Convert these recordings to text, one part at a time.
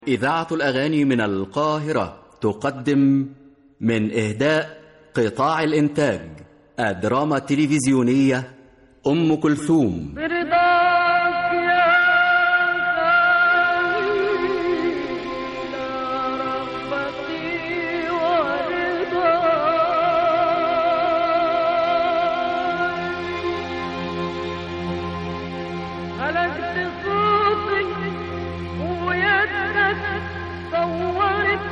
إذاعة الأغاني من القاهرة تقدم من إهداء قطاع الإنتاج الدراما التلفزيونية أم كلثوم برضاك يا خالي رغبتي ورضاي هلكت صوتي ويدك صورت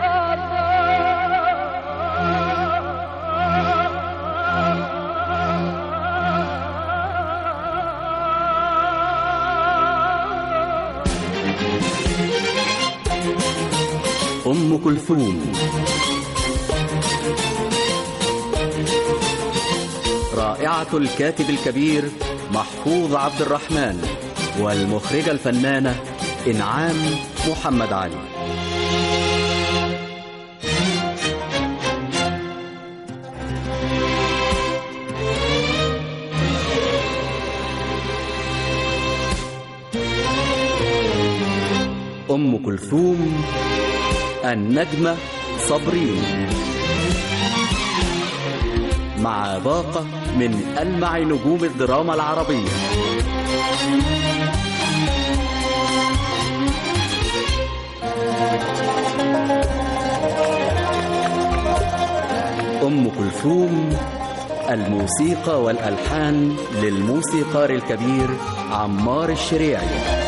أم كلثوم رائعة الكاتب الكبير محفوظ عبد الرحمن والمخرجة الفنانة إنعام محمد علي أم كلثوم النجمة صابرين مع باقة من ألمع نجوم الدراما العربية أم كلثوم الموسيقى والألحان للموسيقار الكبير عمار الشريعي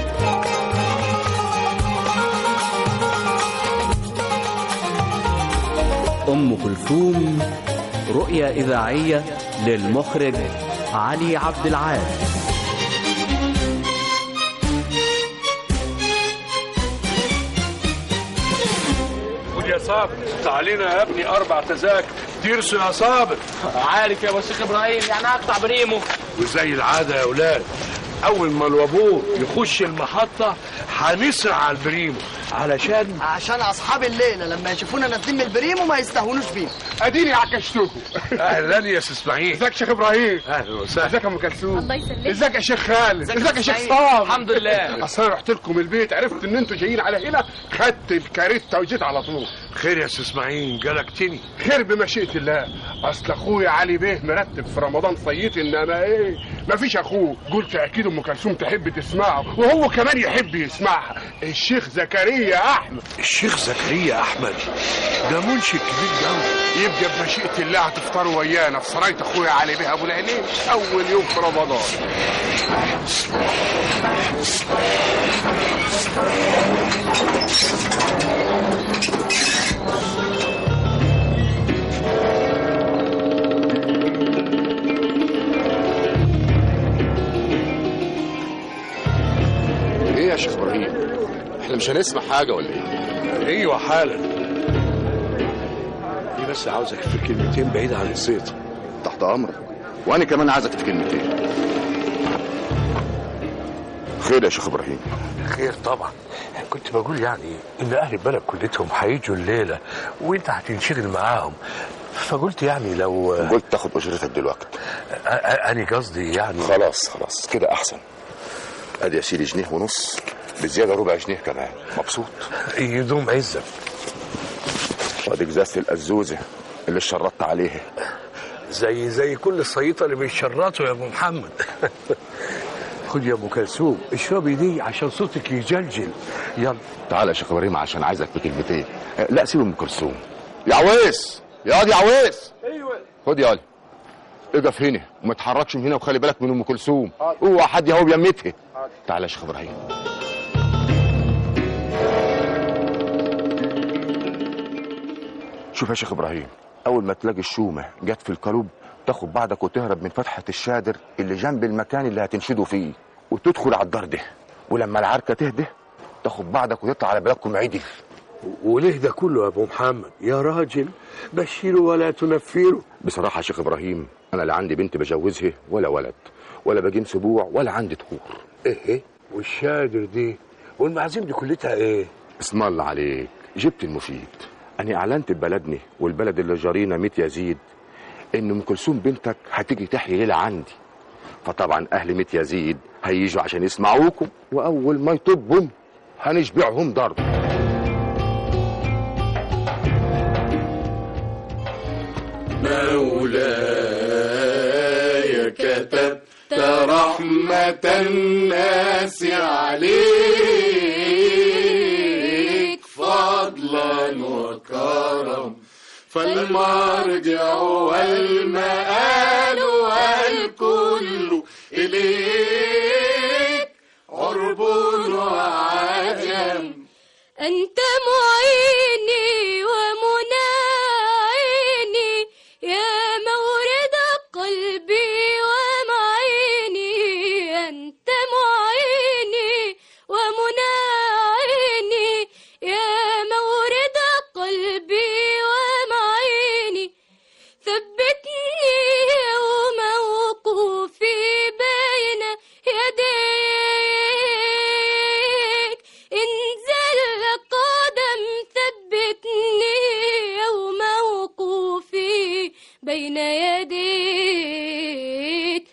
أم كلثوم رؤية إذاعية للمخرج علي عبد العال خد يا صابر تعالينا يا ابني اربع تذاكر ترسوا يا صابر عارف يا ابو الشيخ ابراهيم يعني اقطع بريمو وزي العاده يا اولاد اول ما الوابور يخش المحطه هنسرع على البريمو علشان عشان اصحاب الليله لما يشوفونا نازلين من البريمو ما يستهونوش بينا اديني عكشتكم اهلا يا سي اسماعيل ازيك يا شيخ ابراهيم اهلا وسهلا ازيك يا ام كلثوم الله يسلمك ازيك يا شيخ خالد ازيك ازيك يا شيخ إسماعيل؟ صام الحمد لله اصل انا رحت لكم البيت عرفت ان انتوا جايين على هنا خدت الكاريتا وجيت على طول خير يا سي اسماعيل جلكتني خير بمشيئه الله اصل اخويا علي بيه مرتب في رمضان صيتي انما ايه مفيش اخوه قلت اكيد ام كلثوم تحب تسمعه وهو كمان يحب يسمعها الشيخ زكريا احمد الشيخ زكريا احمد ده منشد كبير قوي يبقى بمشيئه الله هتفطروا ويانا في سرايه اخويا علي بيه ابو العينين اول يوم في رمضان ايه يا شيخ ابراهيم احنا مش هنسمع حاجه ولا ايه ايوه حالا دي بس عاوزك في كلمتين بعيد عن الزيطه تحت امرك وانا كمان عايزك في كلمتين خير يا شيخ ابراهيم خير طبعا كنت بقول يعني ان اهل البلد كلتهم هيجوا الليله وانت هتنشغل معاهم فقلت يعني لو قلت تاخد اجرتك دلوقتي أ- أ- انا قصدي يعني خلاص خلاص كده احسن ادي يا سيدي جنيه ونص بزياده ربع جنيه كمان مبسوط يدوم عزك وادي ازازه الازوزه اللي شرطت عليها زي زي كل الصيطه اللي بيشرطوا يا ابو محمد خد يا ام كلثوم اشربي دي عشان صوتك يجلجل يلا تعالى يا شيخ ابراهيم عشان عايزك في كلمتين أه، لا سيب ام كلثوم يا عويس يا واد يا عويس ايوه خد يا ولد اقف هنا وما تتحركش من هنا وخلي بالك من ام كلثوم اوعى حد يهوب يمتها تعالى يا شيخ ابراهيم شوف يا شيخ ابراهيم اول ما تلاقي الشومه جت في الكلوب تاخد بعضك وتهرب من فتحه الشادر اللي جنب المكان اللي هتنشدوا فيه وتدخل على الدار ده ولما العركه تهدى تاخد بعضك وتطلع على بلادكم عدل وليه ده كله يا ابو محمد يا راجل بشروا ولا تنفروا بصراحه يا شيخ ابراهيم انا لا عندي بنت بجوزها ولا ولد ولا بجيم سبوع ولا عندي طهور ايه والشادر دي والمعازيم دي كلتها ايه اسم الله عليك جبت المفيد أنا أعلنت ببلدنا والبلد اللي جارينا ميت يزيد إن أم كلثوم بنتك هتيجي تحيي ليلة عندي فطبعا أهل ميت يزيد هيجوا عشان يسمعوكم وأول ما يطبهم هنشبعهم ضرب مولاي كتبت رحمة الناس عليك فضلا وكرم فالمرجع والمآل والكل إليك عرب وعجم أنت معيني ومناعيني يا مورد قلبي ومعيني أنت معيني ومناعيني يا مورد قلبي ومعيني ثبتني يوم وقوفي بين يديك انزل قدم ثبتني يوم وقوفي بين يديك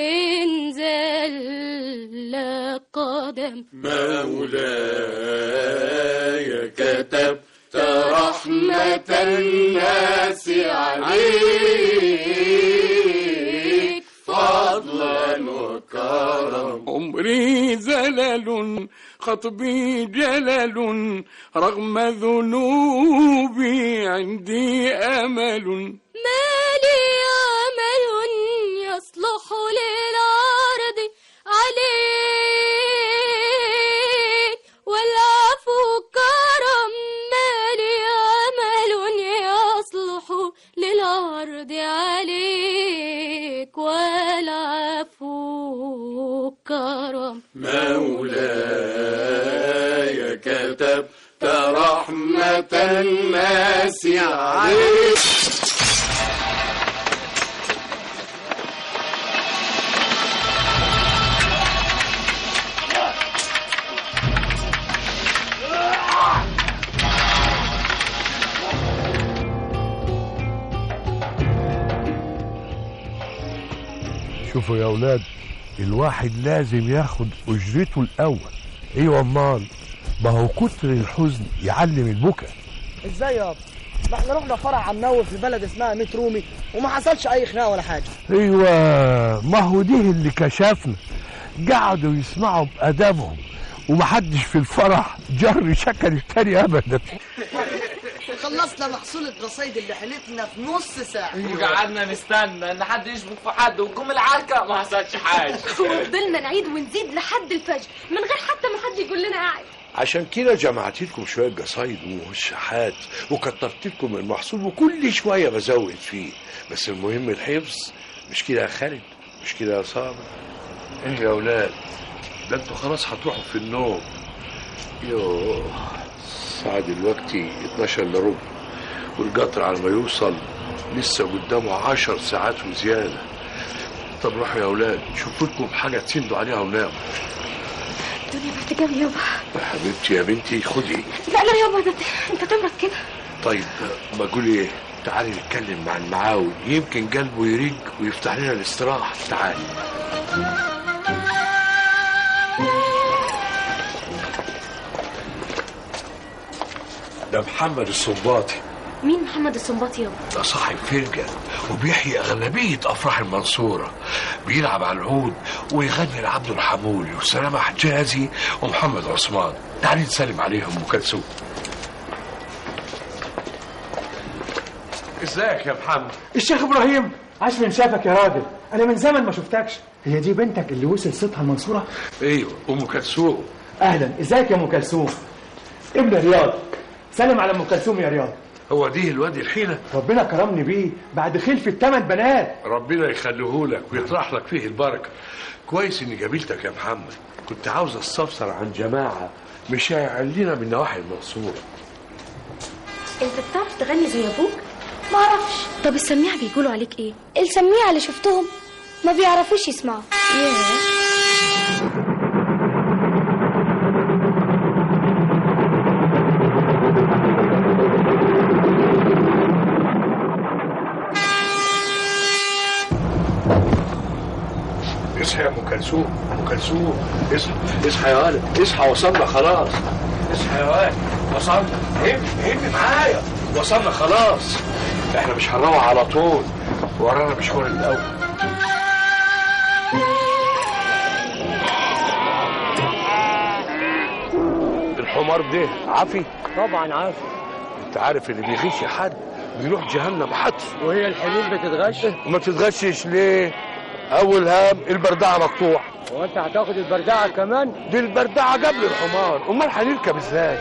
انزل قدم مولاي كتبت رحمة الناس عليك فضلا وكرم عمري زلل خطبي جلل رغم ذنوبي عندي أمل ما لي عمل يصلح للعرض عليك والعفو كرم ما لي عمل يصلح للعرض عليك والعفو كرم مولاي كتبت رحمة الناس عليك شوفوا يا اولاد الواحد لازم ياخد اجرته الاول ايوه امال ما هو كتر الحزن يعلم البكا ازاي يابا ما احنا رحنا فرع عماوي في بلد اسمها ميت رومي وما حصلش اي خناقه ولا حاجه ايوه ما هو دي اللي كشفنا قعدوا يسمعوا بادابهم ومحدش في الفرح جر شكل التاني ابدا خلصنا محصول الرصيد اللي حلتنا في نص ساعه وقعدنا نستنى ان حد يشبك في حد وجم العركه ما حصلش حاجه وفضلنا نعيد ونزيد لحد الفجر من غير حتى ما حد يقول لنا قاعد عشان كده جمعت لكم شويه قصايد وموشحات وكترت لكم المحصول وكل شويه بزود فيه بس المهم الحفظ مش كده يا خالد مش كده يا صابر ايه يا اولاد ده انتوا خلاص هتروحوا في النوم يوه الساعة دلوقتي 12 الا ربع والقطر على ما يوصل لسه قدامه عشر ساعات وزيادة طب روحوا يا اولاد شوفوا لكم حاجة تسندوا عليها وناموا الدنيا بقت جامد يابا يا حبيبتي يا بنتي خدي لا لا يابا ده انت تمرض كده طيب بقول ايه تعالي نتكلم مع المعاون يمكن قلبه يريق ويفتح لنا الاستراحة تعالي ده محمد الصنباطي مين محمد السنباطي يابا ده صاحب فرقة وبيحيي أغلبية أفراح المنصورة بيلعب على العود ويغني لعبد الحمولي وسلامة حجازي ومحمد عثمان تعالي نسلم عليهم أم كلثوم ازيك يا محمد الشيخ ابراهيم عاش من شافك يا راجل انا من زمن ما شفتكش هي دي بنتك اللي وصل صوتها المنصوره ايوه ام كلثوم اهلا ازيك يا ام كلثوم ابن رياض سلم على ام كلثوم يا رياض هو دي الواد الحيلة ربنا كرمني بيه بعد خلف الثمان بنات ربنا يخليهولك ويطرح لك فيه البركة كويس اني قابلتك يا محمد كنت عاوز استفسر عن جماعة مش لنا من نواحي المنصورة انت بتعرف تغني زي ابوك ما اعرفش طب السميع بيقولوا عليك ايه السميع اللي شفتهم ما بيعرفوش يسمعوا اصحى يا ام كلثوم ام كلثوم اصحى اصحى يا ولد اصحى وصلنا خلاص اصحى يا واد وصلنا هم هم معايا وصلنا خلاص احنا مش هنروح على طول ورانا مشوار الاول الحمار ده عافي طبعا عارف انت عارف اللي بيغش حد بيروح جهنم حتف وهي الحلول بتتغش وما تتغشش ليه اول هام البردعه مقطوع وانت هتاخد البردعه كمان دي البردعه قبل الحمار امال هنركب ازاي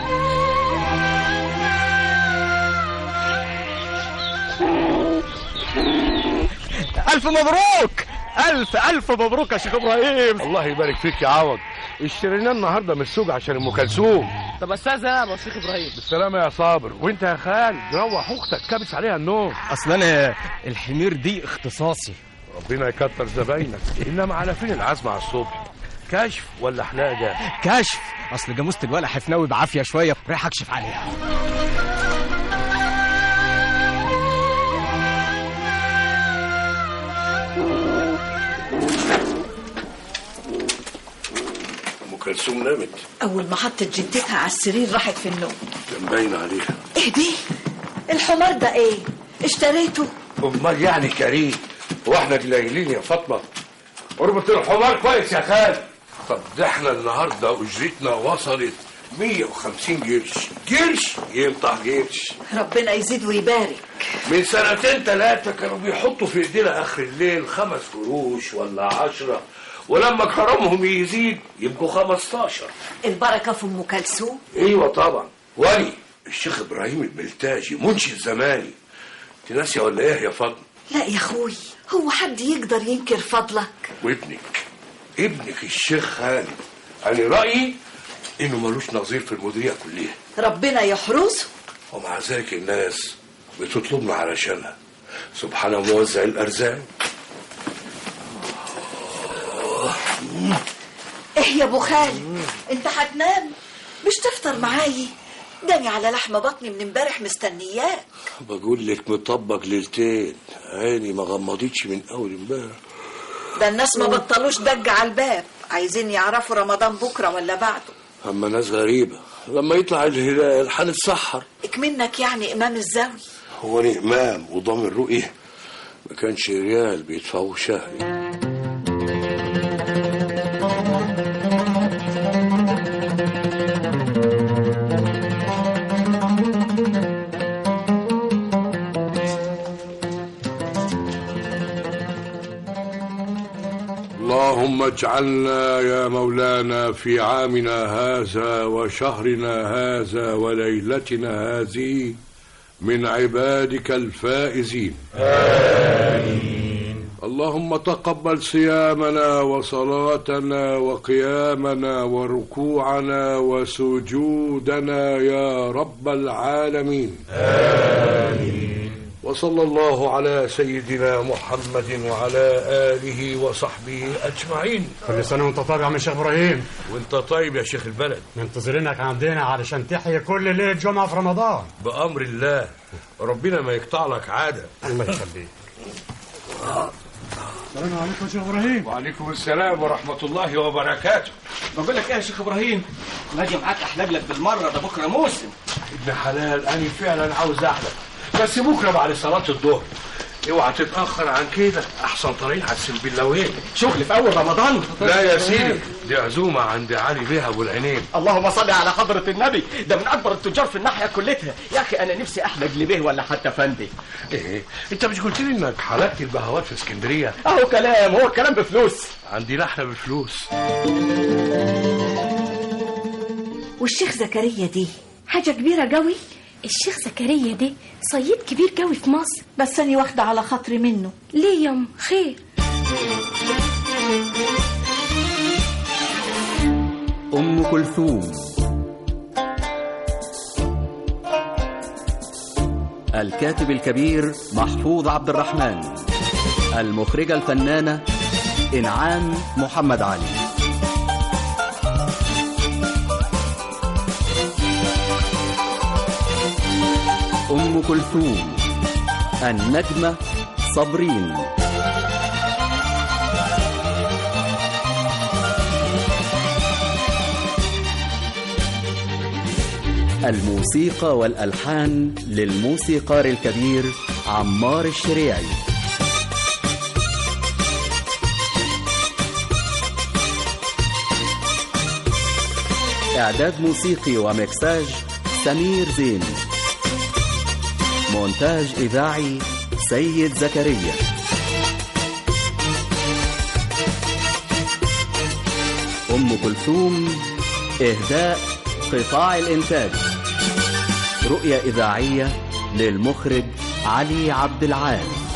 الف مبروك الف الف مبروك يا شيخ ابراهيم الله يبارك فيك يا عوض اشتريناه النهارده من السوق عشان ام كلثوم طب استاذ يا ابو شيخ ابراهيم بالسلامه يا صابر وانت يا خال روح اختك كابس عليها النوم اصل انا الحمير دي اختصاصي ربنا يكتر زباينك انما على فين العزم على الصبح كشف ولا حلاقه كشف اصل جاموسة الولع حفناوي بعافيه شويه رايح اكشف عليها ام كلثوم نامت أول ما حطت جدتها على السرير راحت في النوم كان باين عليها إيه دي؟ الحمار ده إيه؟ اشتريته؟ امال يعني كريم واحنا قليلين يا فاطمه اربط الحمار كويس يا خال طب ده احنا النهارده اجرتنا وصلت 150 قرش قرش ينطح قرش ربنا يزيد ويبارك من سنتين ثلاثة كانوا بيحطوا في ايدينا اخر الليل خمس قروش ولا عشرة ولما كرمهم يزيد يبقوا 15 البركة في أم كلثوم ايوه طبعا ولي الشيخ ابراهيم البلتاجي منشد زماني انت ناسيه ولا ايه يا فاطمه لا يا أخوي هو حد يقدر ينكر فضلك وابنك ابنك الشيخ خالد انا رايي انه ملوش نظير في المديريه كلها ربنا يحرسه ومع ذلك الناس بتطلبنا علشانها سبحان موزع الارزاق إيه يا أبو خالد؟ أنت هتنام؟ مش تفطر معاي؟ داني على لحم بطني من امبارح مستنياك بقول لك مطبق ليلتين عيني ما غمضتش من اول امبارح ده الناس ما بطلوش دج على الباب عايزين يعرفوا رمضان بكرة ولا بعده اما ناس غريبه لما يطلع الهلال هنتسحر اكمنك يعني إمام الزاوية هو أنا امام وضامن رؤيه ما كانش ريال بيدفعوه شهري اللهم اجعلنا يا مولانا في عامنا هذا وشهرنا هذا وليلتنا هذه من عبادك الفائزين آمين اللهم تقبل صيامنا وصلاتنا وقيامنا وركوعنا وسجودنا يا رب العالمين آمين وصلى الله على سيدنا محمد وعلى آله وصحبه أجمعين كل سنة وانت طيب يا عم الشيخ ابراهيم وانت طيب يا شيخ البلد منتظرينك عندنا علشان تحيي كل ليلة جمعة في رمضان بأمر الله ربنا ما يقطع لك عادة الله يخليك السلام عليكم يا شيخ ابراهيم وعليكم السلام ورحمة الله وبركاته بقول لك ايه يا شيخ ابراهيم ناجي معاك احلق لك بالمره ده بكره موسم ابن حلال أنا فعلا عاوز أحلق بس بكرة بعد صلاة الظهر اوعى تتأخر عن كده أحسن طريق على السنبلاوين شغل في اول رمضان لا يا سيدي دي عزومة عند علي بيه أبو العينين اللهم صل على حضرة النبي ده من أكبر التجار في الناحية كلتها يا أخي أنا نفسي أحلق لبيه ولا حتى فندي إيه أنت مش قلت لي إنك حلقت البهوات في اسكندرية أهو كلام هو الكلام بفلوس عندنا إحنا بفلوس والشيخ زكريا دي حاجة كبيرة قوي الشيخ زكريا ده صياد كبير قوي في مصر بس أنا واخدة على خاطري منه ليه يم خير أم كلثوم الكاتب الكبير محفوظ عبد الرحمن المخرجة الفنانة إنعام محمد علي أم كلثوم النجمة صابرين الموسيقى والألحان للموسيقار الكبير عمار الشريعي إعداد موسيقي ومكساج سمير زين مونتاج إذاعي سيد زكريا أم كلثوم إهداء قطاع الإنتاج رؤية إذاعية للمخرج علي عبد العال